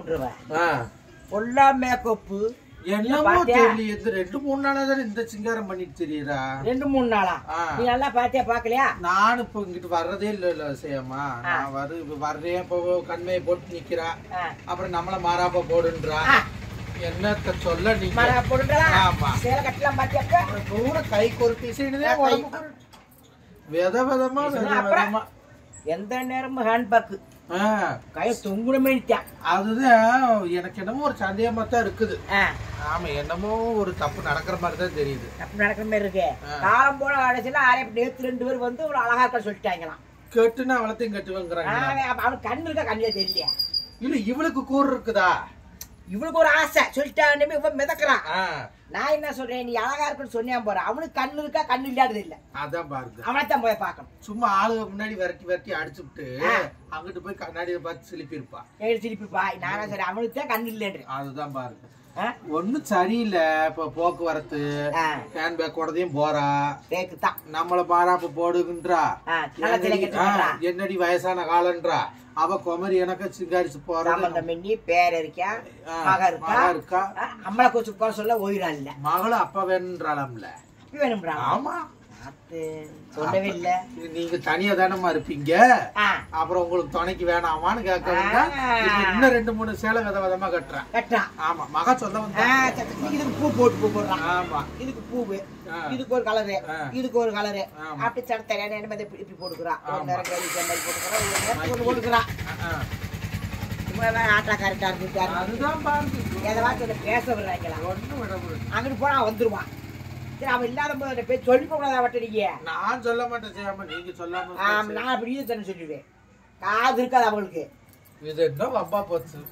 ஆ. ஃபுல்லா மேக்கப்பு என்னமோ பாத்தியா? தெரியல இது ரெண்டு மூணு நாளா தானே இந்த சிங்காரம் பண்ணிட்டு தெரியுறா ரெண்டு மூணு நாளா ஆ. நீ நல்லா பாத்தியா பாக்கலையா நான் இப்போ இங்கிட்டு வர்றதே இல்ல இல்ல சேமா நான் வரு இப்ப வர்றேன் இப்போ கண்மையை போட்டு நிக்கிறா ஆ. அப்புறம் நம்மள மாறாப்ப போடுன்றா ஆ. என்னத்த சொல்ல நீங்க மர போடுறா ஆமா. சேலை கட்டலாம் பாத்தியாப்ப அப்புறம் கூட கைக்கு ஒரு பிசைடுதே கை- உடம்புக்கு வித விதமா வித பிசைனா அப்புறம்? விதமா எந்த நேரமும் ஹேண்ட்பேக் ஆ, கை தொங்குடமே நித்தான் அதுதான் எனக்கு என்னமோ ஒரு சந்தேகமா தான் இருக்குது ஆமா என்னமோ ஒரு தப்பு நடக்கிற மாதிரி தான் தெரியுது அப்படி நடக்கிற மாதிரி இருக்கு ஆ. காலம் போல அடைச்சுல ஆரே நேத்து ரெண்டு பேர் வந்து ஒரு அழகா இருக்க சொல்லிட்டாங்களாம் கெட்டுனா அவளத்தையும் கட்டுவேங்கிறாங்க அவன் அப்ப அவனுக்கு கண்ணு இருக்கா கண்ணிலே தெரியலையா இல்ல இவளுக்கு கூறு இருக்குதா இவனுக்கு ஒரு ஆசை சொல்லிட்டான்னு இவன் மிதக்குறான் ஆ, நான் என்ன சொல்றேன் நீ அழகா இருக்குன்னு சொன்னியா போற அவனுக்கு கண்ணு இருக்கா கண்ணு இல்லாதது இல்ல அதான் பாருங்க அவனைத்தான் போய் பார்க்கணும் சும்மா ஆளுக முன்னாடி விரட்டி விரட்டி அடிச்சுட்டு ஆ. அங்கிட்டு போய் கண்ணாடியை பார்த்து சிலிப்பி இருப்பா ஏழு திருப்பி பாய் நானா சரி அவனுக்கு தான் கண்ணு இல்லைன்றேன் அதுதான் பாருங்க ஆ? ஒண்ணும் சரியில்லை இப்ப போக்குவரத்து ஆ, ஹேண்ட்பேக் கூடதையும் போறா தேக்கு தான் நம்மள மாறாப்ப போடுகின்றா ஆ, நல்ல சிலை கட்டி ஆ, போடுறா. என்னடி வயசான காலன்றா அவ குமரி எனக்கு சிங்காரிச்சு போறது சம்பந்தம் பண்ணி பேர் இருக்கா ஆ, மக இருக்கா மக இருக்கா ஆ, அம்மளை கொச்சு போற சொல்ல ஓயிரம் இல்ல மகளும் அப்ப வேணுன்றாளாம்ல இப்படி வேணும்டா ஆமா அது சொல்லவே இல்ல இது நீங்க தனியா தானம்மா இருப்பீங்க ஆ, அப்புறம் உங்களுக்கு துணைக்கு வேணாமான்னு கேட்கறீங்க ஆ. இப்ப இன்னும் ரெண்டு மூணு சேலை வித விதமா கட்டுறேன் கட்டுறான் ஆமா மக சொல்ல ஆ, வந்தா சரி, இதுக்கு பூ போட்டு பூ போடுறான் ஆமா இதுக்கு பூவு ஆ. இதுக்கு ஒரு கலரு ஆ. இதுக்கு ஒரு கலரு ஆமா. அப்படி சட தெரியாது என்ன மாதிரி இப்படி இப்படி போட்டுக்கிறான் ஒரு ஆமா. நேரம் கழிச்சு மாதிரி போட்டுக்கிறான் ஒரு நேரம் ஒண்ணு போட்டுக்கிறான் ஆ, ஆ. சும்மா வேற ஆட்டா கரெக்டா இருக்கு அதுதான் பாருங்க எதவாச்சும் ஒண்ணு பேச விடுறாங்களா ஒண்ணும் விட முடியாது அங்கிட்டு போனா அவன் வந்துருவான் சரி அவன் இல்லாத போது அந்த பேர் சொல்லி கூடாது அவட்ட நீங்க நான் சொல்ல மாட்டேன் செய்யாம நீங்க சொல்லாம ஆம், போச்சு. நான் அப்படி இது தானே சொல்லிடுவேன் காது இருக்காது அவங்களுக்கு இது என்ன வம்பா போச்சு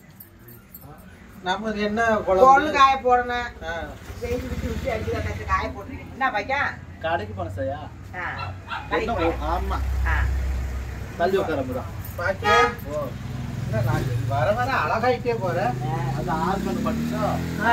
நமக்கு என்ன பொண்ணு குழம்பு காய போடணும் ஆ, வெயில் விட்டு விட்டு அடிக்கிறத கட்டு காய போட்டுருக்கீங்க என்ன பையன் கடைக்கு போனேன் சரியா ஆ, என்ன கடைக்கு ஓ- போய். ஆமா ஆ, தள்ளி உட்காரமுதான் பாக்கியா? என்ன நான் வர வர அழகாயிட்டே போறேன் அது ஆறு மணி பண்ணிச்சோ ஆ.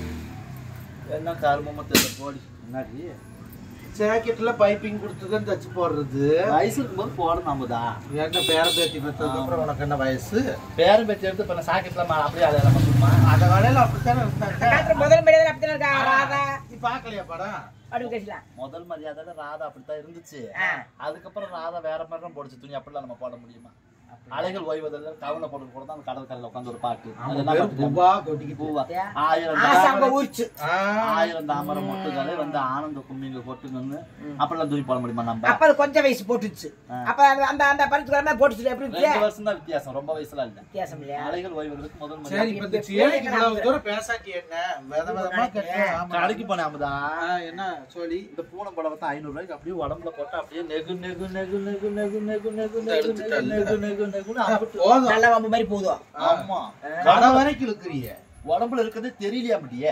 என்ன கருமமா தெரியல போடி முன்னாடி ஜாக்கெட்ல பைப்பிங் கொடுத்துதான் தச்சு போடுறது வயசு இருக்கும்போது போடணும் நம்மதா என்ன பேர பேத்தி பெற்றதுக்கு அப்புறம் உனக்கு என்ன வயசு பேரம் பேச்சு எடுத்து இப்ப நான் சாக்கெட்ல மா- அப்படியே அதை நம்ம சும்மா அந்த வேலையில அப்படித்தானே அந்த இருந்தாங்க காலத்துல முதல் மரியாதை அப்படித்தான் இருக்கா ராதா நீ பாக்கலையா படம் அப்படி பேசலாம் முதல் மரியாதையில ராதா அப்படித்தான் இருந்துச்சு ஆ. அதுக்கப்புறம் ராதா வேற மாதிரி தான் போடுச்சு துணி அப்படிலாம் நம்ம போட முடியுமா அலைகள் ஓய்வதில் கவலை போட்டு கூட தான் அந்த கடல் கரையில உட்காந்து ஒரு பாட்டு அது என்ன வெறும் பாட்டு? பூவா கொட்டிக்கிட்டு பூவா ஆயிரம் ஆசை தாமரை- அங்க ஊறிச்சு ஆ, ஆயிரம் தாமரை மொட்டுகளை வந்து ஆனந்த கும்மிங்க போட்டுங்கன்னு அப்படிலாம் தூக்கி போட முடியுமா நம்ம அப்ப அது கொஞ்சம் வயசு போட்டுச்சு ஆ. அப்ப அந்த அந்த அந்த பருத்து வரமா போட்டுச்சு எப்படி இருந்துச்சு ரெண்டு வருஷம் தான் வித்தியாசம் ரொம்ப வயசுல இல்ல வித்தியாசம் இல்லையா அலைகள் ஓய்வதற்கு முதல் சரி மரியாதை இப்ப இந்த சேலைக்கு இவ்வளவு தூரம் பேசாட்டி என்ன வித விதமா கட்டு ஆமா. கடைக்கு போனேன் அமுதா ஆ, என்ன சொல்லி இந்த பூனை படம் வந்து ஐநூறு ரூபாய்க்கு அப்படியே உடம்புல போட்டா அப்படியே நெகு நெகு நெகு நெகு நெகு நெகு நெகு நெகு நெகு நெகு நெகு நெகுன்னு அம்பிட்டு. போதும் நல்ல வம்பு மாதிரி போதும் ஆமா கடை வரைக்கும் இழுக்கிறிய உடம்புல இருக்கிறதே தெரியலையா அப்படியே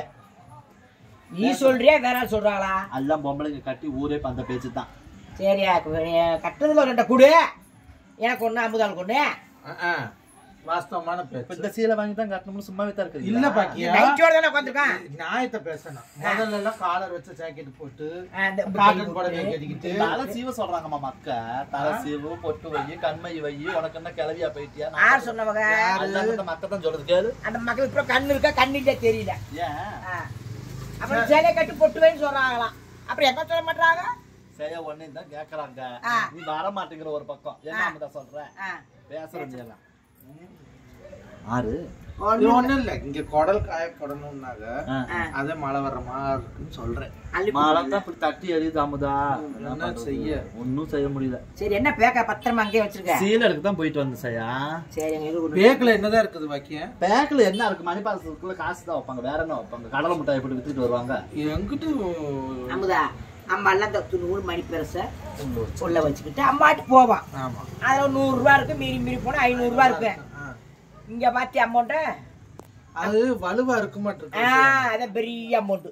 நீ சொல்றியா வேற ஆள் சொல்றாளா எல்லாம் பொம்பளைங்க கட்டி ஊரே இப்ப அந்த பேச்சு தான் சரியா கட்டுறதுல ஒரு ரெண்ட குடு எனக்கு ஒண்ணு அம்புதாள் கொண்டு ஆ, ஆ. வாஸ்தவமான இப்ப பேச்சு இந்த சீலை வாங்கி தான் கட்டணும்னு சும்மாவே தான் இருக்குது இல்ல பாக்கியா நைட்டோட தானே உட்காந்துருக்கான் நியாயத்தை பேசணும் முதல்ல எல்லாம் காலர் வச்ச ஜாக்கெட் போட்டு அந்த காட்டன் புடவை கட்டிக்கிட்டு தலை சீவ சொல்றாங்கம்மா மக்க தலை சீவு பொட்டு வை கண்மை வை உனக்கு என்ன கிளவியா போயிட்டியா யார் சொன்னவங்க எல்லாம் இந்த மக்க தான் சொல்றது கேளு அந்த மக்கள் இப்ப கண்ணு இருக்கா கண்ணு இல்ல தெரியல ஏன் ஆ. அப்புறம் சேலை கட்டு பொட்டு வைன்னு சொல்றாங்களாம் அப்புறம் எப்ப சொல்ல மாட்டாங்க சரியா ஒண்ணே தான் கேக்குறாங்க ஆ. நீ வர மாட்டேங்கிற ஒரு பக்கம் என்ன ஆ. அமுதா சொல்ற ஆ. பேசுறது எல்லாம் ஆறு இது ஒண்ணும் இல்ல இங்க குடல் காயப்படணும்னாக ஆ. அதே மழை வர்ற மாதிரி இருக்குன்னு சொல்றேன் அள்ளி மரம் தான் இப்படி தட்டி எரியுது அமுதா என்ன செய்ய? ஒன்னும் செய்ய முடியல சரி என்ன பேக்க பத்திரமா அங்கேயே வச்சிருக்க சீலருக்கு தான் போயிட்டு வந்தேன் சையா சரி எங்க இது கொடு. பேக்ல என்னதான் இருக்குது பாக்கிய பேக்ல என்ன இருக்கு மணி பாசத்துக்குள்ள காசு தான் வைப்பாங்க வேற என்ன வைப்பாங்க கடலை மிட்டாய் எப்படி வித்துட்டு வருவாங்க எங்கிட்டு அமுதா அம்மா எல்லாம் இந்த நூறு மணி பெருச உள்ள வச்சுக்கிட்டு அம்மாட்டு போவான் ஆமா அதுல ஒரு நூறு ரூபா இருக்கு மீறி மீறி போனா ஐநூறு ரூபா இருக்கு ஆ. இங்க பாத்தி அமௌண்ட்டு அது வலுவா இருக்க மாட்டிருக்கு அதான் பெரிய அமௌண்ட்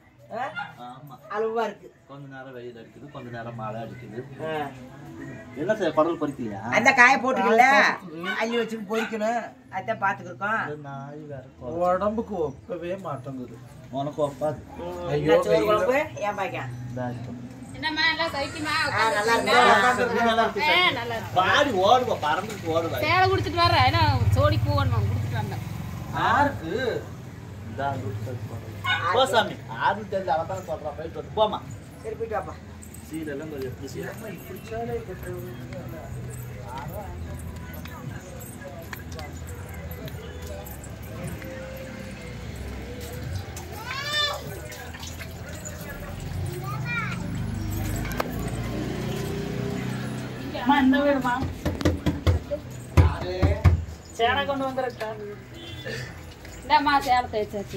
ஆமா அளவா இருக்கு கொஞ்ச நேரம் வெயில் அடிக்குது கொஞ்ச நேரம் மழை அடிக்குது ஆ. என்ன செய்ய குடல் பொறிக்கலையா அந்த காய போட்டுக்கல அள்ளி வச்சுட்டு பொறிக்கணும் அதான் பாத்துக்கிருக்கோம் இந்த நாய் வேற கொ- உடம்புக்கு ஒப்பவே மாட்டேங்குது உனக்கு ஒப்பாது ஐயோ, சோறு குழம்பு ஏன் பாய்க்கா இந்தா இருக்கு. என்னம்மா எல்லாம் சௌக்கியமா நல்லா உட்கார்ந்திருக்கீங்களா? இருக்கு நல்லா இருக்கு ஆ, சார். நல்லா இருக்கு. பாடி ஓடுவா பறந்துட்டு ஓடுவா சேலை குடுத்துட்டு வர்றேன் ஏன்னா சோடி பூ வேணும் கொடுத்துட்டு வந்தேன் யாருக்கு இந்தா, அங்க விட்டு போய் போடு. போ சாமி ஆறு தெரிஞ்சு அவன் சொல்றான் போயிட்டு வந்து போமா சரி போயிட்டு வாப்பா சீரெல்லாம் கொஞ்சம் எடுத்து சீரை. அம்மா இந்த வீடுமா சேனை கொண்டு வந்திருக்கா இந்தாம்மா சேலை தேய்ச்சாச்சு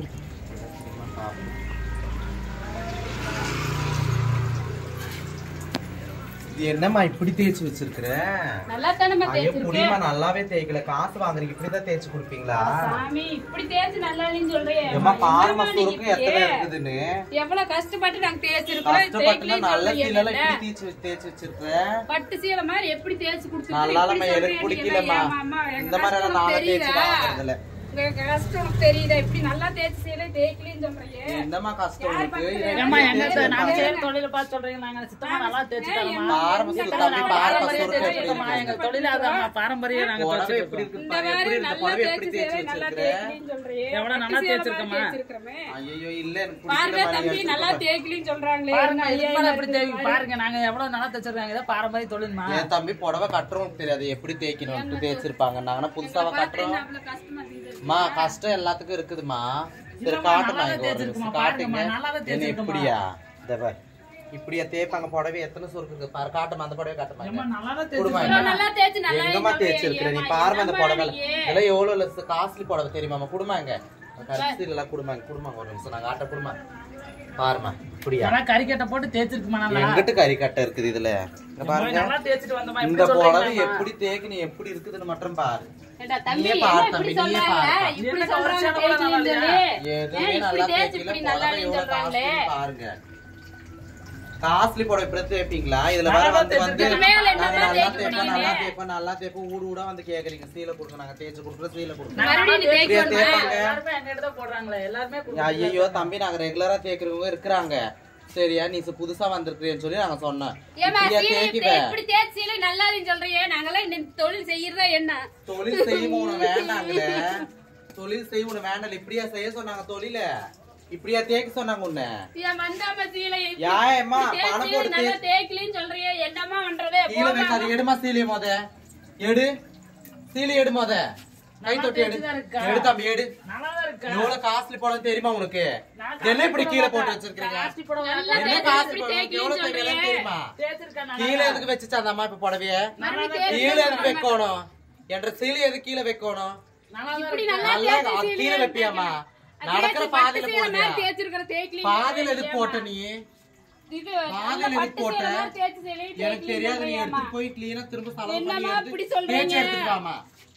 இது என்னம்மா இப்படி தேய்ச்சி வச்சிருக்கிற நல்லா தானம்மா ஐயோ தேய்ச்சிருக்கேன் புடிமா நல்லாவே தேய்க்கல காசு வாங்குறீங்க இப்படிதான் தேய்ச்சி கொடுப்பீங்களா சாமி இப்படி தேய்ச்சு நல்லா இல்லைன்னு சொல்றேன் ஏம்மா பாருமா என்னம்மா நீ சுருக்கு எத்தனை இப்படி? இருக்குதுன்னு எவ்வளவு கஷ்டப்பட்டு நாங்க தேய்ச்சிருக்கோம் கஷ்டப்பட்டுனா தேய்க்கலைன்னு நல்ல சொல்றீங்க சீலெல்லாம் என்ன? இப்படி தேய்ச்சி தேய்ச்சி வச்சிருக்க பட்டு சீலை மாதிரி எப்படி தேய்ச்சு கொடுத்துருக்கீங்க? நல்லா இப்படி எனக்கு சொல்றீங்க பிடிக்கலம்மா நீங்க. ஏம்மா, எங்க இந்த மாதிரி கஷ்டம் எல்லாம் நாளை உனக்கு தேய்ச்சி தெரியுதா? வாங்குறதுல உங்க கஷ்டம் உனக்கு தெரியுதா இப்படி நல்லா தேய்ச்சி சீலை தேய்க்கலைன்னு சொல்றீங்க என்னம்மா கஷ்டம் யார் உனக்கு பக்கத்துல இதை ஏம்மா இப்படி எங்க தேய்ச்சி நாங்க வைப்பாங்க. செய்யற தொழில பார்த்து சொல்றீங்க நாங்க சுத்தமா நல்லா தேய்ச்சி தரோம்மா பாரம்பரிய சுத்தமா தம்பி, நாங்க பாரம்பரிய பாரம்பரிய சுருக்கு தேய்ச்சி எப்படி தரோம்மா. எங்க இருக்கு? தொழில அதாம்மா பாரம்பரியம் நாங்க புடவை தேய்ச்சி எப்படி இருக்கோம் இருக்கு இந்த பாரு, மாதிரி எப்படி இந்த நல்லா புடவை தேய்ச்சி எப்படி சீலை தேய்ச்சி நல்லா வச்சிருக்கிற தேய்க்கலைன்னு சொல்றீங்க. எவ்வளவு பட்டு நல்லா சீலை மாதிரி தேய்ச்சிருக்கம்மா? தேய்ச்சிருக்கிறோமே. ஐயோ இல்ல எனக்கு பாருங்க பிடிக்கல தம்பி மாதிரி நல்லா எடுத்துக்கோ. தேய்க்கலைன்னு சொல்றாங்களே பாருங்க என்ன இதுக்கு மேல எப்படி ஐயா, தேய்க்கும் பாருங்க நாங்க எவ்வளவு நல்லா தேய்ச்சிருக்காங்க இதான் பாரம்பரிய தொழில்மா என் தம்பி புடவை கட்டுறவங்களுக்கு தெரியாது எப்படி தேய்க்கணும் தேய்ச்சிருப்பாங்க நாங்கன்னா புதுசாவா கட்டுறோம் அவ்வளவு கஷ்டமா இருக்குது. மா கஷ்டம் எல்லாத்துக்கும் இருக்குதுமா சரி இல்லம்மா, காட்டுமா நல்லாவே இங்க ஒரு தேய்ச்சிருக்குமா, நிமிஷம் காட்டுங்க பாருங்கம்மா, நல்லாவே என்ன தேய்ச்சிருக்குமா. இப்படியா இந்த பார். இப்படியா தேய்ப்பாங்க புடவை எத்தனை சுருக்கு இருக்கு பாரு காட்டுமா அந்த புடவை காட்டுமா ஏம்மா இங்க. நல்லா குடுமா இவ்வளவு இங்க. நல்லா தேய்ச்சு நல்லா எங்கம்மா இல்லையே, தேய்ச்சிருக்கிற நீ ஏம்மா, பாருமா இந்த என்னம்மா புடவை நீ? எல்லாம் எவ்வளவு காஸ்ட்லி புடவை தெரியுமாமா குடுமாங்க கரிசி எல்லாம் குடுமாங்க குடுமாங்க ஒரு நிமிஷம் நாங்க ஆட்ட குடுமா பாருமா இப்படியா நல்லா கறிக்கட்டை போட்டு தேய்ச்சிருக்குமா நல்லா எங்கிட்டு கறி கட்டை இருக்குது இதுல இங்க ஏம்மா, பாருங்க நல்லா தேய்ச்சிட்டு வந்தோமா இந்த இப்படி புடவை சொல்றீங்களாம்மா? எப்படி தேய்க்கணும் எப்படி இருக்குதுன்னு மட்டும் பாரு ஏண்டா தம்பி, நீயே என்ன பாரு இப்படி தம்பி, நீயே சொல்றாங்க? பாரு. இப்படி எனக்கு சொல்றாங்க ஒரு சேலை கூட தேய்க்கலைன்னு நல்லா சொல்லி. எதுவுமே ஏன் இப்படி நல்லா தேய்ச்சு தேய்க்கல இப்படி நல்லா புடவை இல்லைன்னு எவ்வளவு சொல்றாங்களே? காஸ்ட்லி பாருங்க காஸ்ட்லி புடவை இப்படி தேய்ப்பீங்களா இதுல நல்லா வர வந்து தான் வந்து இதுக்கு மேல என்ன நாங்க நல்லா தேய்க்க தேய்ப்போம் முடியுமே? நல்லா தேய்ப்போம் நல்லா தேய்ப்போம் ஊடு ஊடா வந்து கேக்குறீங்க சீலை கொடுங்க நாங்க தேய்ச்சு கொடுக்குறோம் சீலை கொடுக்குறோம் நாங்க மறுபடியும் நல்லா நீ தேய்ச்சி தேய்க்கணுமா? தேய்ப்பாங்க. எல்லாருமே எங்கிட்ட தான் போடுறாங்களே எல்லாருமே கொடுக்குறாங்க. ஐயோ தம்பி நாங்க ரெகுலரா தேய்க்கிறவங்க இருக்கிறாங்க சரியா நீ சு- புதுசா வந்திருக்கிறேன்னு சொல்லி நாங்க சொன்னோம் ஏம்மா, இப்படியா சீலை தேய்க்குவ இப்படி- இப்படி தேய்ச்சு சீலை நல்லா இல்லைன்னு சொல்றியே, நாங்கெல்லாம் இந்த தொழில் செய்யறதா என்ன தொழில் செய்யும் உன வேண்டாங்களே தொழில் செய்யும் உன வேண்டாம் இப்படியா செய்ய சொன்னாங்க தொழில இப்படியா தேய்க்க சொன்னாங்க உன்ன ஏன் வந்தாம சீலை இப்படி யாயம்மா தேய்ச்சு பணம் சீலை போட்டு நல்லா தேய் தேய்க்கலைன்னு சொல்றியே, என்னம்மா பண்றது? கீழே போம்மா. வைக்காது எடுமா சீலைய மொத எடு சீலை எடு மொத கை தொட்டி எடு தேய்ச்சுதான் இருக்கா? எடு தம்பி எடு நல்லா தான் இருக்கா? எவ்வளவு காஸ்ட்லி படம் தெரியுமா உனக்கு நான் என்ன இப்படி காசு கீழே போட போட்டு மாட்டேன். வச்சிருக்கீங்க காசு போட நல்லா மாட்டேன். என்ன தேய்ச்சு காஸ்ட்லி இப்படி படம் எவ்வளவு தேய்க்கலைன்னு தெரியல சொல்றியே. தெரியுமா தேய்ச்சிருக்கேன் நல்லா. கீழே எதுக்கு வச்சுச்சா அந்த அம்மா இப்ப புடவைய மறுபடியும் நல்லா தேய்ச்சு கீழே எதுக்கு வைக்கணும் என்ற சீலை எது கீழே வைக்கணும் நல்லா தான் இப்படி இருக்கு. நல்லா நல்லா தேய்ச்சு அது சீலை கீழே வைப்பியாமா அது நடக்கிற தேய்ச்சு பாதையில பட்டு சீலை போடுவியா மாதிரி தேய்ச்சிருக்கிற தேய்க்கலைன்னு பாதையில எதுக்கு சொல்றியே, போட்ட நீ இது பாதையில நல்லா எதுக்கு பட்டு போட்ட சீலை மாதிரி தேய்ச்சு சீலை எனக்கு தேய்க்கலைன்னு தெரியாது நீ சொல்றியேம்மா. எடுத்துட்டு போய் கிளீனா திரும்ப செலவு பண்ணி என்னம்மா எடுத்து இப்படி சொல்றீங்க? தேய்ச்சி எடுத்துட்டு வாமா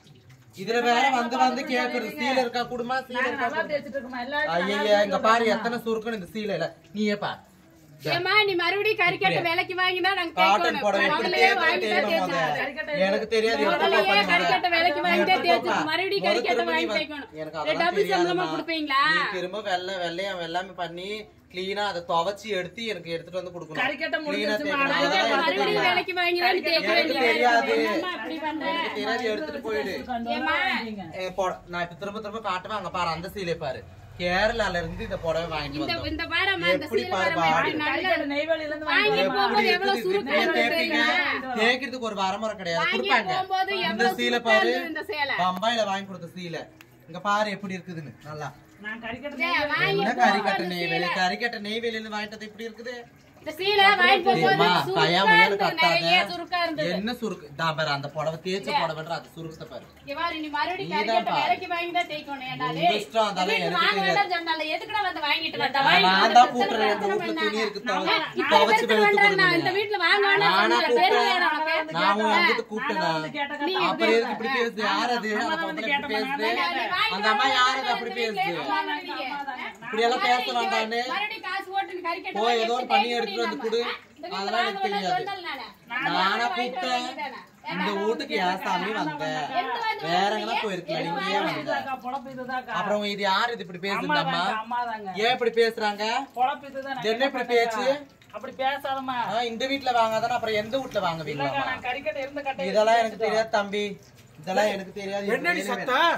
இதுல வேற வந்து வந்து கேக்குறது சீலை இருக்கா குடுமா சீலை நாங்க இருக்கா நல்லா குடுமா? தேய்ச்சிட்டு இருக்கோமா? எல்லாருக்கும் நல்லா ஐயய்ய இங்க பாரு தேய்ச்சிட்டு எத்தனை சுருக்குன்னு இந்த சீலையில நீயே பாரு ஏம்மா நீ மறுபடியும் கறிக்கட்டை விலைக்கு வாங்கினா நாங்க காட்டன் கேட்கணும். புடவை எப்படி முதல்லயே தேய்க்கணும் வாங்கி தான் தெரியுமா தேய்ச்சோம். முத? எனக்கு தெரியாது எடுத்து முதல்லயே போ பண்ணி கறிக்கட்டை முத. விலைக்கு வாங்கி தான் எடுத்து தேய்ச்சோம். போப்பா. மறுபடியும் முத கறிக்கட்டை திரும்ப நீ வாங்கி வ- தேய்க்கணும். எனக்கு ரெண்டு அதெல்லாம் டபுள் சம்பளமா தெரியாதும்மா. கொடுப்பீங்களா? நீ திரும்ப வெள்ளை வெள்ளையம் எல்லாமே பண்ணி கிளீனா அதை துவைச்சு எடுத்து எனக்கு எடுத்துட்டு வந்து கொடுக்கணும் கறிக்கட்டை Clean ஆ முடிஞ்சிருச்சுமா, தேய்க்கணும். அழகா அதெல்லாம் எனக்கு மறுபடியும் தெரியாது. விலைக்கு வாங்கி தான் தேய்க்க எனக்கு வேண்டியது. தெரியாது. என்னம்மா இப்படி பண்ற? எனக்கு தெரியாது எடுத்துட்டு போயிடு ஏம்மா? ஏ, பொ- நான் இப்ப திரும்ப திரும்ப காட்டுவேன் அங்க பாரு அந்த சீலை பாரு கேரளால இருந்து இந்த புடவை வாங்கிட்டு இந்த வந்தோம் இந்த பாரம்மா, இந்த எப்படி சீலை பாரு பாரம்மா, பாடி. இப்படி நல்ல கறிக்கட்டை நெய்வேலியில இருந்து வாங்கி வாங்கிட்டு போகும்போது எப்படி எவ்வளவு இருக்குது? சுருக்கா இப்படி இருக்கு தேய்ப்பீங்க. தெரியுமா? தேய்க்கிறதுக்கு ஒரு வரமுறை கிடையாது வாங்கி கொடுப்பாங்க போகும்போது இந்த எவ்வளவு சீலை சுருக்கா பாரு இருந்தது இந்த சேலை. பம்பாயில வாங்கி கொடுத்த சீலை இங்க பாரு எப்படி இருக்குதுன்னு நல்லா நான் கறிக்கட்டை ஏய், வாங்கி என்ன போகும்போது கறிக்கட்டை இந்த நெய்வேலி சீலை. கறிக்கட்டை நெய்வேலியில இருந்து வாங்கிட்டது இப்படி இருக்குது இந்த சீலை வாங்கிட்டு போகும்போது அம்மா, சுருக்கா பையன் முயல் இருந்தது, கத்தாத. நிறைய சுருக்கா இருந்தது. என்ன சுருக்கு தான் பாரு அந்த புடவை தேய்ச்ச புடவைன்ற அது சுருக்கத்தை பாரு இங்க பாரு, நீ மறுபடியும் நீதான் கறிக்கட்டை பாரு. விலைக்கு வாங்கி தான் தேய்க்கணும், ஏன்டா உங்க டேய்? இஷ்டம், அதெல்லாம் வீட்டுக்கு எனக்கு வாங்க தெரியாது. வேண்டாம்னு சொன்னால, எதுக்குடா வந்து வாங்கிட்டு வந்த? நான் வாங்கிட்டு தான் வந்து கூப்பிடுறேன் எங்க பிரச்சனை வீட்டுல பண்ணாத. துணி இருக்கு இப்ப துவைச்சு இருக்கிறது வெளுத்து வேண்டாம், நான் இந்த கொடுங்க வீட்டுல வாங்க வேண்டாம்னு நானா சொன்னேன். பெருமை கூப்பிட்டேன் வேற உனக்கு. நான் உங்களை வந்துட்டு கூப்பிட்டேனா வந்து கேட்டா நீ அப்புறம் எதுக்கு இப்படி பேசுது யார் அது அந்த வந்து பொம்பளை இப்படி கேட்டோமா, பேசுது நான் தான் நீ வாங்கிட்டு அந்த அம்மா வா, யார் அது இந்த அப்படி வீட்டுல பேசுது ஏன் வாங்குறீங்க? இப்படி எல்லாம் பேச வேண்டான்னு மறுபடியும் காசு போட்டு நீ கறிக்கட்டை போய் வாங்கி ஏதோ ஒரு எடுத்து பண்ணி தேய்க்க எடுத்துட்டு வந்து முடியுமா? கொடு இந்த வீட்டுல அதெல்லாம் எனக்கு வாங்க வேண்டாம்னு தெரியாது சொன்னேன்ல நானு. நானா வாங்கிட்டு கூப்பிட்டேன் வந்துட்டேன். இந்த வீட்டுக்கு ஏன் சாமி வந்த எந்த வந்து வேற எங்கன்னா போயிருக்கலாம் நீங்க ஏன் வந்த இதுதாக்கா, பொழப்பு இதுதாக்கா. அப்புறம் இது யார் இது இப்படி பேசுது அம்மா அம்மாதாங்க, அம்மாதாங்க. ஏன் இப்படி பேசுறாங்க பொழப்பு இதுதான், நான் இது என்ன இப்படி கேட்க பேச்சு? மாட்டேன்க்கா. அப்படி பேசாதம்மா ஆ, இந்த வீட்டுல வாங்காதானே அப்புறம் எந்த வீட்டுல இல்லக்கா, வாங்குவீங்களா நான் கறிக்கட்டை இருந்த கட்டை இதெல்லாம் எனக்கு தெரியாது தம்பி இதெல்லாம் எனக்கு தெரியாது என்னடி எனக்கு சத்தம்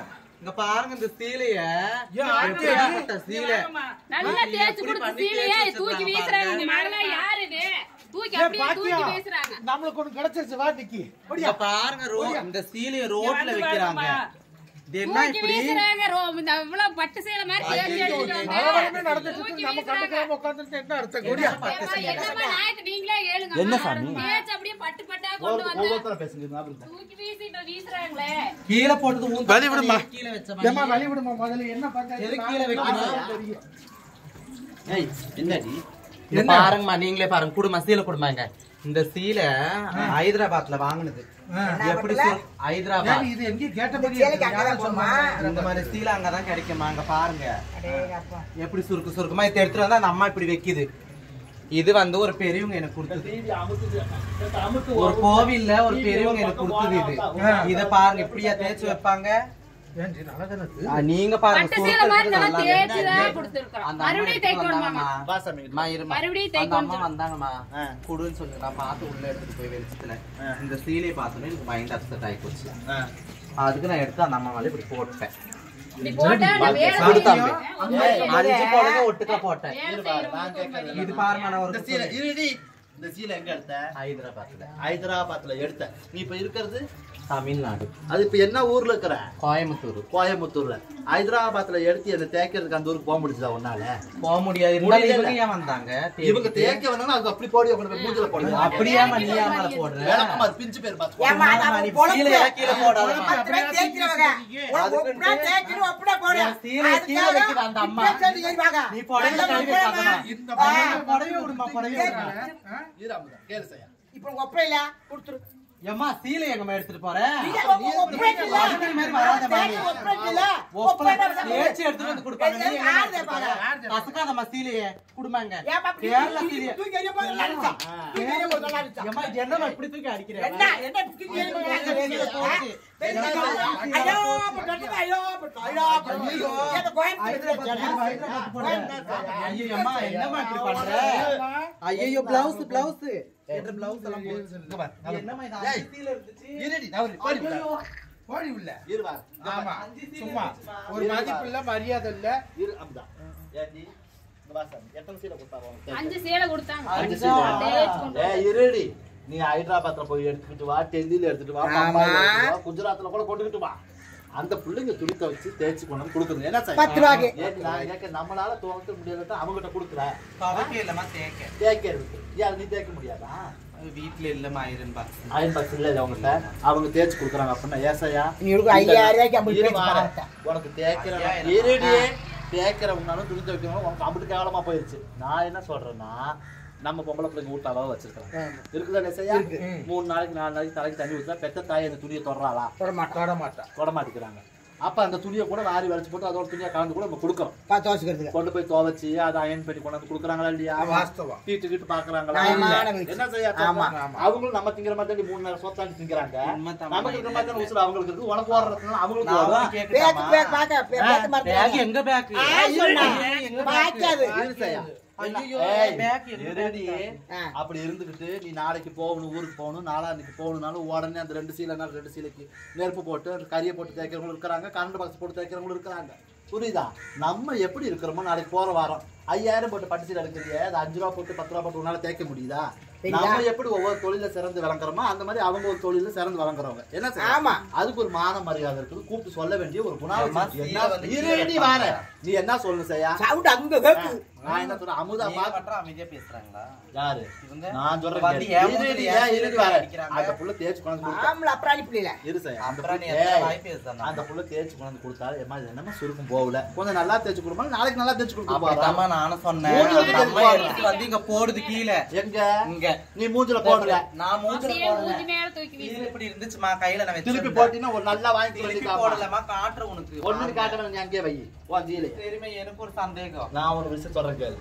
இங்க பாருங்க இந்த சீலைய ஏன் அத்தை? எப்படிப்பட்ட சீலை நல்லா தேய்ச்சு எப்படி கொடுத்து பண்ணி சீலையே தேய்ச்சு தூக்கி வச்சிருக்காங்க வீசுறாங்க பாருங்க. இந்த மகளாம் யாரு இது தூக்கி ஏன் அப்படியே பாத்தியா? தூக்கி வீசுறாங்க நம்மளுக்கு ஒண்ணு கிடைச்சிருச்சு வா நிக்கி இங்க பாருங்க ரோ இந்த சீலைய ரோட்ல வந்து வைக்கிறாங்க பாருங்கம்மா. இது என்ன தூக்கி இப்படி வீசுறாங்க ரோ இந்த இவ்வளவு பட்டு சேலை மாதிரி தேய்ச்சி ஐயோ, எடுத்துட்டு வந்து அவரமே நடந்துட்டு தூக்கி இருக்கு, நம்ம வீசுறாங்க. கண்டுக்காம உட்கார்ந்துட்டு என்ன அர்த்தம் கொடியா ஏம்மா, என்னம்மா நியாயத்தை நீங்களே கேளுங்க என்ன சாமி? தேய்ச்சி அப்படியே பட்டு பட்டா கொண்டு வந்து ஒவ்வொருத்தர பேசுங்க ஞாபகம் இருக்கா? தூக்கி வீசிட்டு வீசுறாங்களே கீழே போட்டது ஊந்து வலி விடுமா. கீழே வச்ச ஏமா மாதிரி. வழி விடுமா முதல்ல என்ன பஞ்சாயத்து எதுக்கு கீழே வைக்கணும்? தெரியும் ஏய் என்னடி இங்க பாருங்கம்மா நீங்களே பாருங்க குடுமா சீலை குடுமாங்க இந்த சீலை ஹைதராபாத்ல வாங்குனது எப்படி சொல்- ஹைதராபாத் ஏன் இது எங்கேயும் கேட்ட மாதிரி சேலைக்கு இருக்கு. அங்கதான் யாரும் போகுமா? சொன்னாங்க. இந்த மாதிரி சீலை அங்கதான் கிடைக்குமா அங்க பாருங்க அடேங்கப்பா. எப்படி சுருக்கு சுருக்குமா இதை எடுத்துட்டு வந்தா அந்த அம்மா இப்படி வைக்குது இது வந்து ஒரு பெரியவங்க எனக்கு கொடுத்தது டிவி அமுக்குது. அமுக்கு ஒரு கோவில்ல ஒரு பெரியவங்க எனக்கு கொடுத்தது இது இத பாருங்க இப்படியா தேய்ச்சு வைப்பாங்க ஏன் ஜி, நல்லாதானே இருக்கு? ஆ, நீங்க பாருங்க பட்டு சுருக்கு சேலை மாதிரி இருக்குது நல்லா நல்லா. தேய்ச்சி தான் கொடுத்துருக்கோம் அந்த அம்மா மறுபடியும் எடுத்துட்டு தைக்கணுமாமா வந்தாங்கம்மா. வா சாமி. அம்மா, இரும்மா. மறுபடியும் அந்த தைக்கணும் அம்மா வந்தாங்கம்மா குடுன்னு சொல்லி நான் பார்த்து உள்ள எடுத்துட்டு போய் வெளிச்சத்துல இந்த சீலையை பார்த்தோன்னே எனக்கு மைண்ட் அப்செட் ஆகி போச்சு ஆ. அதுக்கு நான் எடுத்து அந்த அம்மா மேல இப்படி போட்டேன் இப்படி போட்டா நான் வேலை கொடுத்தாங்க. செய்யணும். அஞ்சு போடுங்க ஒட்டுக்கா போட்டேன் வேலை இரு பாரு, செய்யணும். நான் கேட்கறது இது பாருங்க நான் இந்த ஒரு சீலை இருடி. இந்த சீலை எங்க எடுத்த ஹைதராபாத்ல ஹைதராபாத்ல எடுத்த நீ இப்ப இருக்கிறது தமிழ்நாடு அது இப்ப என்ன ஊர்ல இருக்கிற கோயம்புத்தூர் கோயம்புத்தூர்ல ஹைதராபாத்ல எடுத்து என்ன தேய்க்கிறதுக்கு அந்த ஊருக்கு போக முடிச்சுதா உன்னால போக முடியாது இருந்தாலும் முடியல. இவங்க ஏன் வந்தாங்க இவங்க தேய்க்க வந்தாங்கன்னா அது அப்படி போடி கொண்டு போய் மூஞ்சில போடுங்க அப்படியே நீ ஏன் மேல போடுற விளக்கமா அது பிஞ்சு பேர் பாத்து ஏம்மா, அது ஆமா, அவன் நீ பொழப்பு. சீலை எல்லாம் கீழே போடாதம்மா. பத்து பேர் தேய்க்கிறவங்க. உனக்கு ஒப்புனா தேய்க்கணும், ஒப்புனா போடு. என் சீலையை கீழே அதுக்காக வைக்குது அந்த அம்மா. இப்படியே சொல்லி ஏறிவாங்க. நீ புடவை நல்ல கழுவி ஒப்புனா. காட்டணும். இந்த ஆ, பையன் புடவை விடுமா, புடவை விடுமா. ஈராமுதா கேளு செய்யா இப்ப ஒப்பையில கொடுத்துரு. ஏம்மா சீலை எங்கம்மா எடுத்துட்டு போற நீங்க ஒப்ப- ஒப்பையில. அதுக்கு மாதிரி வராதம்மா நீ. தேய்க்க ஒப்பையில. ஒப்பனை ஒப்பையில தேய்ச்சி எடுத்துட்டு வந்து கொடுப்பாங்க. நீ எங்க யார் எடுத்துட்டு தேய்ப்பாங்க? போற? கசக்காதம்மா சீலையை. குடுமாங்க. ஏம்மா இப்படி கேரளா தூக்கி- சீலையை. தூக்கி எறியும் போது நல்லா இருந்துச்சா? தூக்கி எறியும் போது நல்லா இருந்துச்சா? ஏம்மா, இது என்னம்மா இப்படி தூக்கி அடிக்கிற? என்ன என்ன இப்படி தூக்கி எறியும் போது நல்லா இருந்துச்சா? போச்சு. பெரிய ஐயோ, போட்டு, ஐயோ, போட்டு, ஐயோ, போட்டு. ஐயோ. ஏதோ கோயம்புத்தூர் ஹைதராபாத், ஹைதராபாத் போடுற. ஐயோ, அம்மா, என்னம்மா இப்படி பண்ற? ஐயையோ, blouse, blouse. என்ற blouse எல்லாம் போச்சு. என்னம்மா இது அஞ்சு சீலை இருந்துச்சு? இருடி நவரி போடி உள்ள. போடி உள்ள. இருவா ஆமா அஞ்சு சீலை சும்மா இருந்துச்சுப்பா. ஒரு மதிப்பு இல்ல மரியாதை இல்ல இரு அம்தா ஏண்டி இங்க வா சாமி எத்தனை சீலை கொடுத்தாங்க உனக்கு? அஞ்சு சேலை கொடுத்தாங்க அஞ்சு அஞ்சா? சீலை தேய்ச்சு கொண்டு ஏய் இருடி நீ ஹைதராபாத்ல போய் எடுத்துக்கிட்டு வா டெல்லியில எடுத்துட்டு வா பம்பாயில எடுத்துட்டு வா குஜராத்ல கூட கொண்டுகிட்டு வா அந்த பிள்ளைங்க துணி துவைச்சு தேய்ச்சி கொண்டு வந்து கொடுக்குது என்ன சார் பத்து ரூபாய்க்கு. ஏன் நான் கேட்க நம்மளால துவைக்க முடியாத அவங்ககிட்ட கொடுக்குற துவைக்க இல்லம்மா, தேய்க்க. தேய்க்கிறது யார் நீ தேய்க்க முடியாதா வீட்டுல இல்லம்மா iron box. அயன் பாக்ஸ் இல்ல அவங்ககிட்ட அவங்க தேய்ச்சி கொடுக்குறாங்க அப்படின்னா ஏசாயா நீ உனக்கு ஐயாயிரம் ரூபாய்க்கு ஐம்பது இரு பேச்சு வாரேன். பாருங்க. உனக்கு தேய்க்கிற ஐயாயிரம். இருடியே தேய்க்கிறவங்கனாலும் துணி துவைக்கிறவங்க உனக்கு அம்புட்டு கேவலமா போயிருச்சு நான் என்ன சொல்றேன்னா நம்ம பொம்பளை பிள்ளைங்க வீட்டு அளவு வச்சிருக்காங்க இருக்குதா நெசையா மூணு நாளைக்கு நாலு நாளைக்கு தலைக்கு தண்ணி ஊத்தா பெத்த தாய் அந்த துணியை தொடறாளா தொட மாட்டோம் தொட மாட்டான் தொட மாட்டேங்கிறாங்க அப்ப அந்த துணியை கூட வாரி வளைச்சு போட்டு அதோட துணியை கலந்து கூட நம்ம கொடுக்குறோம் பார்த்து வச்சுக்கிறதுக்கு கொண்டு போய் துவைச்சு அதை அயன் பண்ணி கொண்டாந்து கொடுக்குறாங்களா இல்லையா வாஸ்தவம் வீட்டு வீட்டு பாக்குறாங்களா நியாயமான இல்ல. விஷயம். என்ன செய்ய ஆமா, அவங்களும் நம்ம திங்கிற மாதிரி தாண்டி மூணு நேரம் சோத்தாண்டி திங்கிறாங்க உண்மைதாம்மா, நமக்கு இருக்கிற மாதிரி தானே உசுறு அவங்களுக்கு இருக்கு உனக்கு ஓடுறதுனால அவங்களுக்கு நான் ஓடும் ஒண்ணு பேக்கு கேட்கட்டாமா? பேக் பார்க்க பே- பேக்கு பேக் மறந்துடாதீங்க. எங்க பேக் ஆ, சொன்னா. எங்க பாய்க்காது. ஐயோ, ஏய், பேக் எங்க இருடி. ஆ. அப்படி இருந்துகிட்டு நீ நாளைக்கு போகணும் ஊருக்கு போகணும் நாளான்னைக்கு போகணும்னாலும் உடனே அந்த ரெண்டு சீலைனாலும் ரெண்டு சீலைக்கு நெருப்பு போட்டு கறியை போட்டு தேய்க்கிறவங்களும் இருக்கிறாங்க கரண்ட் பாக்ஸ் போட்டு தேய்க்கிறவங்களும் இருக்கிறாங்க புரியுதா நம்ம எப்படி இருக்கிறோமோ நாளைக்கு போற வாரம் ஐயாயிரம் போட்டு பட்டு சீலை எடுக்கிறியே அது அஞ்சு ரூபா போட்டு பத்து ரூபா போட்டு உன்னால தேய்க்க முடியுதா சரியா? நம்ம எப்படி ஒவ்வொரு தொழில சிறந்து விளங்குறோமோ அந்த மாதிரி அவங்க ஒரு தொழில சிறந்து விளங்குறவங்க என்ன செய்ய? ஆமா. அதுக்கு ஒரு மான மரியாதை இருக்குது கூப்பிட்டு சொல்ல வேண்டிய ஒரு அம்மா, குணாவசி சீலை வந்து என்ன கீழே இருடி வைப்பாங்க. வார நீ என்ன சொல்லணும் செய்யா சவுண்ட் அங்க கேக்குது. நான் என்ன சொல்றேன் அமுதா நீங்க பாத்து மட்டும் அமைதியா பேசுறாங்களா யாரு இவங்க நான் சொல்றேன் வந்து கேளு. ஏன் இரு, மூஞ்சில இரு, ஏன் ஏன் இரு, சீலை வரேன். அடிக்கிறாங்க? அந்த புள்ள தேய்ச்சி கொண்டாந்து கொடுத்தா. ஆம்பளை அப்புறம் அனுப்பல. இரு சார், அந்த அப்புறம் நீ புள்ள- எத்தனை ஏய், வாய் பேசுதானா? அந்த புள்ள தேய்ச்சி கொண்டாந்து கொடுத்தா, ஏம்மா, இது என்னம்மா சுருக்கம் போகல. கொஞ்சம் நல்லா தேய்ச்சி கொடுமா, நாளைக்கு நல்லா தேய்ச்சி கொடுக்க போறா. அப்படித்தாம்மா நானும் சொன்னேன் மூஞ்சில அந்த அம்மா போடுறா. எடுத்துட்டு வந்து இங்க போடுது கீழே எங்க இங்க நீ மூஞ்சில போடுற நான் மூஞ்சில அப்படியே போடல மூஞ்சி மேல தூக்கி வீசு. கீழே இப்படி இருந்துச்சுமா கையில நான் திருப்பி வச்சிருந்தேன். போட்டீங்கன்னா ஒரு நல்லா வாங்கி திருப்பி கொடுத்துக்காமா. போடலமா காட்டுறேன் உனக்கு ஒண்ணுன்னு காட்டணும் நீ அங்கேயே வை உன் ஜீலே. தெரியுமா எனக்கு ஒரு சந்தேகம் நான் ஒரு விஷயம் சொல்றேன் கேளு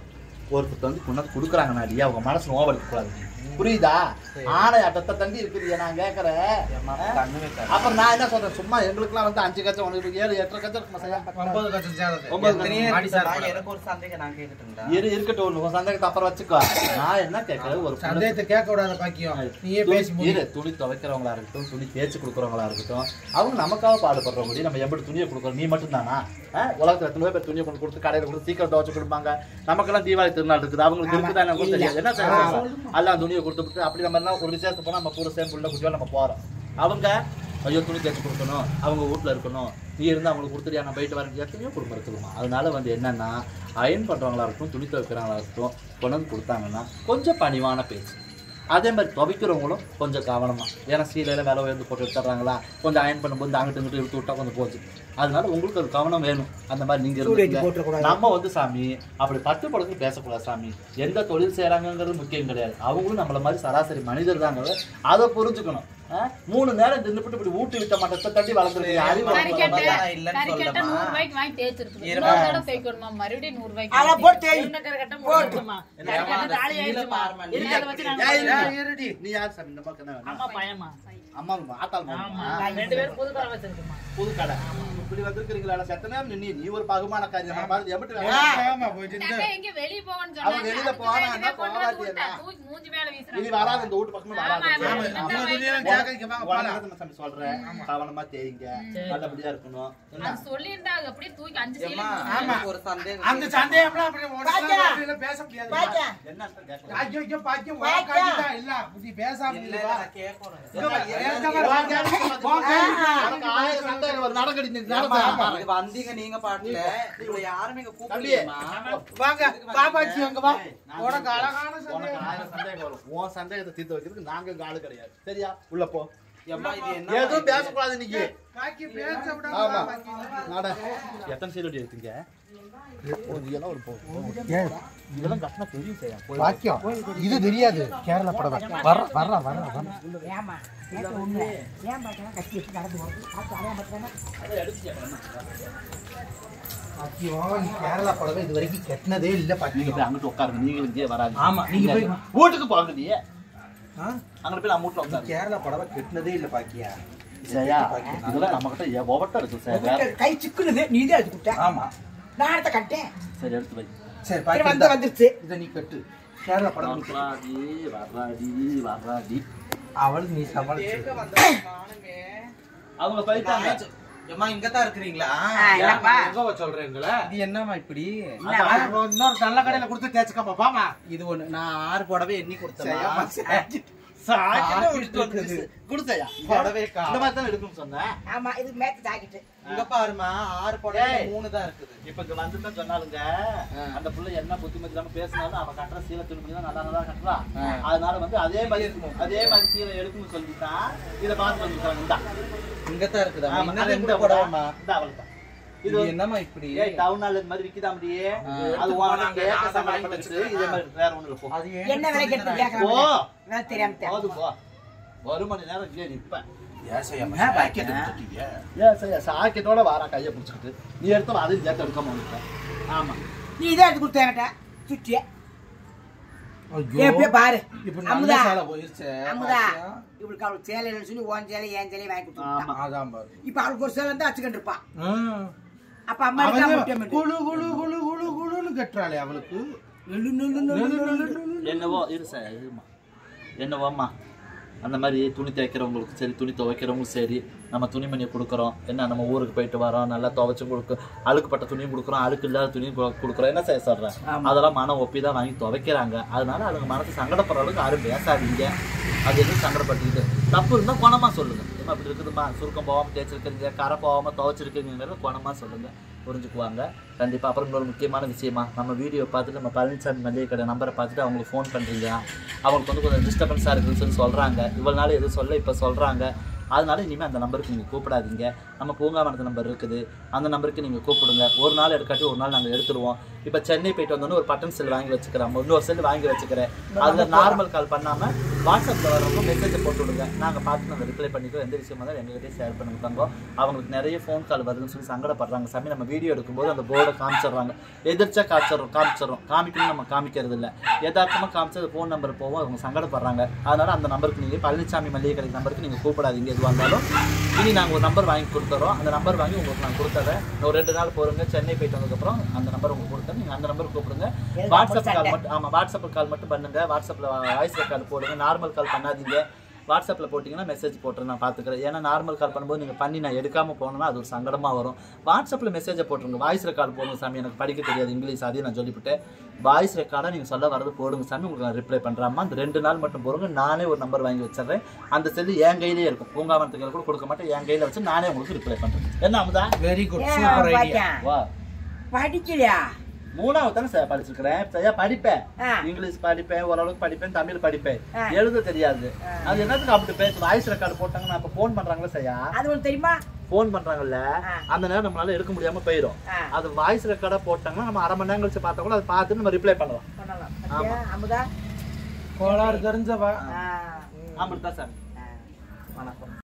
ஒருத்தர் வந்து கொண்டாந்து கொடுக்குறாங்க நாடி அவங்க மனசு நோவடிக்க கூடாது புரியுதா ஆனை அட்டத்தை தண்டி இருக்குது நான் கேட்கறேன் கண்ணு வைக்காத. அப்புறம் நான் என்ன சொல்றேன் சும்மா எங்களுக்குலாம் வந்து அஞ்சு கச்சம் உனக்கு ஏழு எட்டரை கச்சம் இருக்குமா சரியா? ஒன்பது கட்சம் சேரது ஒன்பது எத்தனையோ கச்சம். இருக்கு சார். எனக்கு ஒரு சந்தேகம் நான் கேட்கட்டுங்களா இரு இருக்கட்டும் ஒண்ணு உன் சந்தேகத்தை அப்புறம் வச்சுக்கோ நான் என்ன கேட்கறது ஒரு பொண்ணு- சந்தேகத்தை கேட்க விடாத பாக்கியம் நீயே பேசி துணி- முடியும் இரு, துணி துவைக்கிறவங்களா இருக்கட்டும் துணி தேய்ச்சி கொடுக்குறவங்களா இருக்கட்டும் அவங்க நமக்காக பாடுபடுறவங்க நம்ம எப்படி துணியை கொடுக்குறோம் நீ மட்டும் தானா உலகத்துல எத்தனை பேர் துணியை கொண்டு கொடுத்து கடையில கொடுத்து சீக்கிரம் துவைச்சு கொடுப்பாங்க நமக்கெல்லாம் தீபாவளி திருநாள் இருக்குது அவங்களுக்கு இருக்குதா எனக்கு தெரியாது என்ன செய்யறாங்க எல்லாம் துணியை கொடுத்து விட்டு அப்படி நம்ம எல்லாம் ஒரு விசேஷத்துக்கு போனா நம்ம பூரா சேம் புள்ள குட்டியோட நம்ம போறோம் அவங்க ஐயோ துணி தேய்ச்சி கொடுக்கணும் அவங்க வீட்ல இருக்கணும் நீ இருந்து அவங்களுக்கு கொடுத்துறியா நான் போயிட்டு வரேன் எத்தனையோ குடும்பம் இருக்குதுமா அதனால வந்து என்னன்னா அயன் பண்றவங்களா இருக்கட்டும் துணி துவைக்கிறவங்களா இருக்கட்டும் கொண்டு வந்து கொடுத்தாங்கன்னா கொஞ்சம் பணிவான பேச்சு அதே மாதிரி துவைக்கிறவங்களும் கொஞ்சம் கவனமா ஏன்னா சீலையில விலை உயர்ந்து போட்டு எடுத்துறாங்களா கொஞ்சம் அயன் பண்ணும்போது இந்த அங்கிட்டு இங்கிட்டு இழுத்து விட்டா கொஞ்சம் போச்சு அதனால உங்களுக்கு ஒரு கவனம் வேணும் அந்த மாதிரி நீங்க இருந்துக்கங்க. நம்ம வந்து சாமி அப்படி பட்டு படுத்து பேசக்கூடாது சாமி எந்த தொழில் செய்யறாங்கிறது முக்கியம் கிடையாது அவங்களும் நம்மள மாதிரி சராசரி மனிதர் தாங்க அதை புரிஞ்சுக்கணும் ஆ? மூணு நேரம் தின்னுபிட்டு இப்படி ஊட்டி விட்ட மாட்டத்தை தட்டி வளர்ந்துருக்கு அறிவு கறி வளர்ந்து கட்டு நான் இல்லைன்னு கறி கட்ட சொல்லமா. நூறு ரூபாய்க்கு வாங்கி தேய்ச்சிருக்கு இருமா. இன்னொரு தடவை தேய்க்கணுமா மறுபடியும் நூறு ரூபாய்க்கு அதை வாங்கி போட்டு தேய்க்கணும். தேய். இன்னும் கறி கட்ட மூணுமா கறி கட்ட தாலி ஆயிடுச்சுமா பாரும்மா, நீ இதை வச்சு நாங்க ஏய், பண்ணுவோம். ஏய், இருடி. நீ யார் சாமி இந்த பக்கம் என்ன வேணும்? அம்மா பையமா அம்மா ஆத்தாள் ஆமா மாமா. ரெண்டு பேரும் புது கடை வச்சிருக்குமா புது கடை இப்படி வந்திருக்கிறீங்களா செத்த நேரம் நீ நீ ஒரு பகுமான காரியம் நான் பாரு, எப்படி வேலை? வேகமா போயிட்டு இந்த- தங்கை எங்க வெளிய போகணும்னு அவன் சொன்னாங்க. வெளியில அதுக்கு போனா வேண்டியே என்ன கொண்டு வந்து போகாது விட்டா. என்ன? தூக்கி மூஞ்சி மேல இனி வீசுறாங்க. வராது இந்த வீட்டு பக்கமே வராது ஆமா, ஆமா. சரி. அவ்வளவு துணியெல்லாம் ஜாக்கைக்கு வாங்க உனக்கு போலாம். தான் நான் சொல்றேன் கவனமா தேய்ங்க நல்லபடியா இருக்கணும் என்ன அது சொல்லியிருந்தாங்க அப்படியே தூக்கி அஞ்சு சீலை ஏம்மா, ஆமா. எனக்கு ஒரு சந்தேகம் அந்த சந்தேகம்லாம் அப்படி உடனே அப்படிலாம் பேச முடியாது பாக்கியா என்ன கேட்கலாம் ஐயோ ஐயோ பாக்கியம் உனக்காண்டிதான் இல்ல நீ பேசாம இல்ல, இல்ல இல்ல, நான் கேட்கணும். இங்க வா, ஏம்மா, ஏன் எனக்கு வாங்க, வாங்க. உனக்கு ஆயிரம் சந்தேகம் வரும். நடக்கடி நீ ஏம்மா, நடந்து இது வந்தீங்க நீங்க பாட்டுல உங்களை யாருமே இங்க தம்பி கூப்பிடலையேம்மா. வாங்க பாப்பாச்சி அங்க வா ஏய், நான் உனக்கு அழகான உனக்கு சந்தேகம் ஆயிரம் சந்தேகம் வரும் உன் சந்தேகத்தை தீர்த்து வைக்கிறதுக்கு நாங்க இங்க ஆளு கிடையாது சரியா உள்ள போ ஏம்மா, இது என்ன எதுவும் பேசக்கூடாது இன்னைக்கு பாக்கி பேச விடாம ஆமா பாக்கி. நட எத்தனை சீரடி எடுத்தீங்க ஓ, இதெல்லாம் ஒரு போ இதெல்லாம் கட்டினா தெரியும் செய்யா பாக்கியம் இது தெரியாது கேரள படம் வர வர வர வர ஏமா நேத்து ஒண்ணு ஏன் பாக்கலாம் கட்டி வச்சு நடந்து போறது பார்த்து அடையாம பார்த்தானே பாக்கியம் நீ கேரளா படவை இது வரைக்கும் கட்டினதே இல்ல நீங்க பாக்கியம் போய் அங்கிட்டு உட்காருங்க நீங்க இங்கே வராது ஆமா, நீங்க போய்- வீட்டுக்கு போங்க நீ ஆ? அங்கிட்டு போய் நான் வீட்டுல உட்காரு கேரளா படவை கெட்டினதே இல்ல பாக்கியா சரியா இதெல்லாம் நம்ம கிட்ட ஒவ்வொட்ட இருக்கு சார் வேற கை சிக்குனது நீ தான் எடுத்து கொடுத்த ஆமா நான் எடுத்த கட்டேன் சரி எடுத்து வை சரி சரி, பாக்கியம் வந்து வந்துருச்சு இதை நீ கட்டு கேரளா படம் நீ கட்டு. வர்றாடி வர்றாடி வர்றாடி அவள் நீ சமாளிச்சு கேட்க வந்தா நானுமே அவங்க போயிட்டாங்க ஏம்மா இங்க தான் இருக்கிறீங்களா ஆ, இல்லப்பா எங்க சொல்றீங்களா இது என்னம்மா இப்படி இன்னொரு நல்ல கடையில கொடுத்து தேய்ச்சுக்கப்பா பாமா இது ஒண்ணு நான் ஆறு புடவை எண்ணி கொடுத்தேன் சாக்கிட்ட விட்டு வந்துருச்சு. குடுத்தையா புடவை கா இந்த மாதிரி தான் எடுக்கணும்னு சொன்னேன் ஆமா இது மேத்து தாக்கிட்டு இங்க பாருமா ஆறு புடவை ஏய். மூணு தான் இருக்குது இப்ப இங்க வந்து தான் சொன்னாலுங்க அந்த புள்ள என்ன புத்திமதி இல்லாம பேசினாலும் அவன் கட்டுற சீலை துணி தான் நல்லா நல்லா கட்டுறா அதனால வந்து அதே மாதிரி அதே மாதிரி சீலை எடுக்கணும்னு சொல்லிட்டான் இதை பார்த்து வந்துருக்காங்க இந்தா இங்க தான் இருக்குதா ஆமா, இன்னும் அது ரெண்டு இந்த புடவைமா இந்த அவளுக்கு இது இது வந்து- என்னம்மா இப்படி ஏய் டவுன் ஹால் இந்த மாதிரி விக்குதா முடியே அது வாங்க ஏக்க சம்பந்தப்பட்டது இதே மாதிரி வேற ஒண்ணு இருக்கும் அது என்ன விலைக்கு எடுத்து போ கேட்கலாம் வேலை தெரியாம தேவை. போது போ ஒரு மணி நேரம் இங்கே நிப்பேன் ஏன் செய்யாம பாக்கெட் எடுத்துட்டீங்க ஏன் சரி சாக்கெட்டோட வாரா கையை பிடிச்சிக்கிட்டு நீ எடுத்து அதையும் சேர்த்து எடுக்காம வந்துட்டேன் ஆமா நீ இதை எடுத்து கொடுத்த என்கிட்ட சுற்றிய எப்படியே பாரு இப்ப நல்ல அமுதா சேலை போயிருச்சு அமுதா இவளுக்கு அவளுக்கு சேலை இல்லைன்னு சொல்லி உன் சேலை என் சேலையை வாங்கி கொடுத்துருக்கான் ஆமா அதான் பாரு இப்ப அவளுக்கு ஒரு சேலை இருந்தா வச்சுக்கிட்டு இருப்பா ம். அப்ப அம்மா இருக்கா அவன் முட்டை மட்டும். குளு குளு குளு குளு குளுன்னு கட்டுறாளே அவளுக்கு நுள்ளு, நுள்ளு, நுள்ளு, நுள்ளு, நுள்ளு. என்னவோ இரு சார் இருமா என்னவோம்மா அந்த மாதிரி துணி துவைக்கிறவங்களுக்கு சரி துணி துவைக்கிறவங்களும் சரி நம்ம துணிமணியை கொடுக்குறோம் என்ன நம்ம ஊருக்கு போயிட்டு வரோம் நல்லா துவைச்சு கொடுக்க அழுக்குப்பட்ட துணியும் கொடுக்குறோம் அழுக்கு இல்லாத துணியும் கொ- கொடுக்குறோம் என்ன செய்ய சொல்கிறேன் அதெல்லாம் மனம் ஒப்பி தான் வாங்கி துவைக்கிறாங்க அதனால அதுங்க மனசு சங்கடப்படுற அளவுக்கு யாரும் பேசாதீங்க அது எதுவும் சங்கடப்பட்டுக்கிட்டு தப்பு இருந்தால் குணமாக சொல்லுங்கள் ஏமா அப்படி இருக்குதுமா சுருக்கம் போகாமல் தேய்ச்சிருக்கீங்க கரை போகாமல் துவைச்சிருக்கீங்கிறத குணமாக சொல்லுங்கள் புரிஞ்சுக்குவாங்க கண்டிப்பாக அப்புறம் இன்னொரு முக்கியமான விஷயமா நம்ம வீடியோ பார்த்துட்டு நம்ம பழனிசாமி மளிகை கடை நம்பரை பார்த்துட்டு அவங்களுக்கு ஃபோன் பண்ணுறீங்க அவங்களுக்கு வந்து கொஞ்சம் டிஸ்டர்பன்ஸாக இருக்குதுன்னு சொல்லி சொல்கிறாங்க இவ்வளோ நாள் எதுவும் சொல்ல இப்போ சொல்கிறாங்க அதனால இனிமேல் அந்த நம்பருக்கு நீங்கள் கூப்பிடாதீங்க நம்ம பூங்காவனத்து நம்பர் இருக்குது அந்த நம்பருக்கு நீங்கள் கூப்பிடுங்க ஒரு நாள் எடுக்காட்டி ஒரு நாள் நாங்கள் எடுத்துருவோம் இப்போ சென்னை போயிட்டு வந்தோன்னே ஒரு பட்டன் செல் வாங்கி வச்சுக்கிறேன் இன்னொரு செல் வாங்கி வச்சுக்கிறேன் அதில் நார்மல் கால் பண்ணாமல் வாட்ஸ்அப்பில் வரவங்க மெசேஜை போட்டு விடுங்க நாங்கள் பார்த்து நாங்கள் ரிப்ளை பண்ணிக்கிறோம் எந்த விஷயமா தான் எங்ககிட்டயே ஷேர் பண்ணுங்க தங்கோ அவங்களுக்கு நிறைய ஃபோன் கால் வருதுன்னு சொல்லி சங்கடப்படுறாங்க சாமி நம்ம வீடியோ எடுக்கும்போது அந்த போர்டை காமிச்சிடுறாங்க எதிர்ச்சா காமிச்சிடுறோம் காமிச்சிடுறோம் காமிக்கணும் நம்ம காமிக்கிறது இல்லை யதார்த்தமாக காமிச்சு அது ஃபோன் நம்பர் போவோம் அவங்க சங்கடப்படுறாங்க அதனால அந்த நம்பருக்கு நீங்கள் பழனிசாமி மல்லிகை கடை நம்பருக்கு நீங்கள் கூப்பிடாதீங்க எதுவாக இருந்தாலும் இனி நாங்கள் ஒரு நம்பர் வாங்கி கொடுத்துறோம் அந்த நம்பர் வாங்கி உங்களுக்கு நான் கொடுத்தறேன் ஒரு ரெண்டு நாள் போகிறோங்க சென்னை போயிட்டு வந்ததுக்கப்புறம் அந்த நம்பர் உங்களுக்கு கொடுத்தேன் நீங்கள் அந்த நம்பர் கூப்பிடுங்க வாட்ஸ்அப் கால் மட்டும் ஆமாம் வாட்ஸ்அப் கால் மட்டும் பண்ணுங்க வாட்ஸ்அப்பில் வாய்ஸ் ரெக்கார்டு போடுங்க நார்மல் கால் பண்ணாதீங்க வாட்ஸ்அப்பில் போட்டிங்கன்னா மெசேஜ் போட்டுரு நான் பார்த்துக்கிறேன் ஏன்னா நார்மல் கால் பண்ணும்போது நீங்கள் பண்ணி நான் எடுக்காமல் போனோம்னா அது ஒரு சங்கடமாக வரும் வாட்ஸ்அப்பில் மெசேஜை போட்டுருங்க வாய்ஸ் ரெக்கார்டு போடுங்க சாமி எனக்கு படிக்க தெரியாது இங்கிலீஷ் அதையும் நான் சொல்லிவிட்டேன் வாய்ஸ் ரெக்கார்டாக நீங்கள் சொல்ல வரது போடுங்க சாமி உங்களுக்கு நான் ரிப்ளை பண்ணுறாமா அந்த ரெண்டு நாள் மட்டும் போடுங்க நானே ஒரு நம்பர் வாங்கி வச்சிடுறேன் அந்த செல்லு என் கையிலே இருக்கும் பூங்காவனத்துக்கு கூட கொடுக்க மாட்டேன் என் கையில் வச்சு நானே உங்களுக்கு ரிப்ளை பண்ணுறேன் என்ன அமுதா வெரி குட் ஏன் சூப்பர் ஐடியா பாக்கியம்? வா படிக்கலையா மூணாவது தானே சார் படிச்சிருக்கிறேன் சரியா படிப்பேன் ஆ. இங்கிலீஷ் படிப்பேன் ஓரளவுக்கு படிப்பேன் தமிழ் படிப்பேன் ஆ. எழுத தெரியாது அது என்னத்துக்கு அப்படி பேச வாய்ஸ் ரெக்கார்டு போட்டாங்கன்னா அப்ப ஃபோன் பண்றாங்களா சரியா அது உனக்கு தெரியுமா ஃபோன் பண்றாங்கல்ல ஆ. அந்த நேரம் நம்மளால எடுக்க முடியாம போயிடும் ஆ. அது வாய்ஸ் ரெக்கார்டா போட்டாங்கன்னா நம்ம அரை மணி நேரம் கழிச்சு பார்த்தா கூட அதை பார்த்து நம்ம ரிப்ளை பண்ணலாம் பண்ணலாம் பாத்தியா, அமுதா கோளாறு தெரிஞ்சவா ஆ. அப்படித்தான் சார் ஆ. வணக்கம்